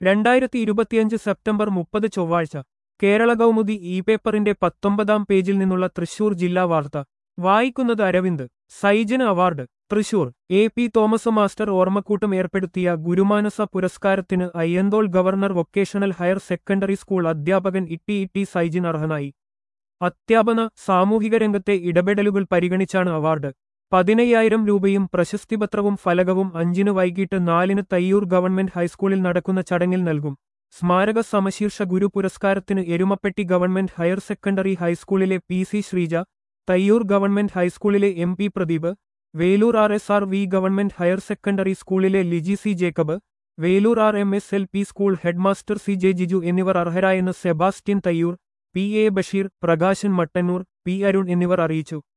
രണ്ടായിരത്തി ഇരുപത്തിയഞ്ച് സെപ്റ്റംബർ മുപ്പത് ചൊവ്വാഴ്ച കേരള കൗമുദി ഇ പേപ്പറിന്റെ പത്തൊമ്പതാം പേജിൽ നിന്നുള്ള തൃശൂർ ജില്ലാ വാർത്ത വായിക്കുന്നത് അരവിന്ദ് സൈജന് award Thrissur A P Thomas master ഓർമ്മക്കൂട്ടം ഏർപ്പെടുത്തിയ ഗുരുമാനസ പുരസ്കാരത്തിന് Ayyanthole government vocational higher secondary school അധ്യാപകൻ ഇട്ടി ഇട്ടി സൈജിൻ അർഹനായി അധ്യാപന സാമൂഹിക രംഗത്തെ ഇടപെടലുകൾ പരിഗണിച്ചാണ് അവാർഡ് പതിനയ്യായിരം രൂപയും പ്രശസ്തിപത്രവും ഫലകവും അഞ്ചിന് വൈകിട്ട് നാലിന് തയ്യൂർ ഗവൺമെന്റ് ഹൈസ്കൂളിൽ നടക്കുന്ന ചടങ്ങിൽ നൽകും സ്മാരക സമശീർഷ ഗുരു പുരസ്കാരത്തിന് എരുമപ്പെട്ടി ഗവൺമെന്റ് ഹയർ സെക്കൻഡറി ഹൈസ്കൂളിലെ P C Sreeja Thayyur government ഹൈസ്കൂളിലെ M P Pradeep Velur R S R V government higher secondary സ്കൂളിലെ Liji C Jacob Velur R M S L P school headmaster C J Jiju എന്നിവർ അർഹരായെന്ന് Sebastian Thayyur P A Basheer Prakashan Mattannur P Arun എന്നിവർ അറിയിച്ചു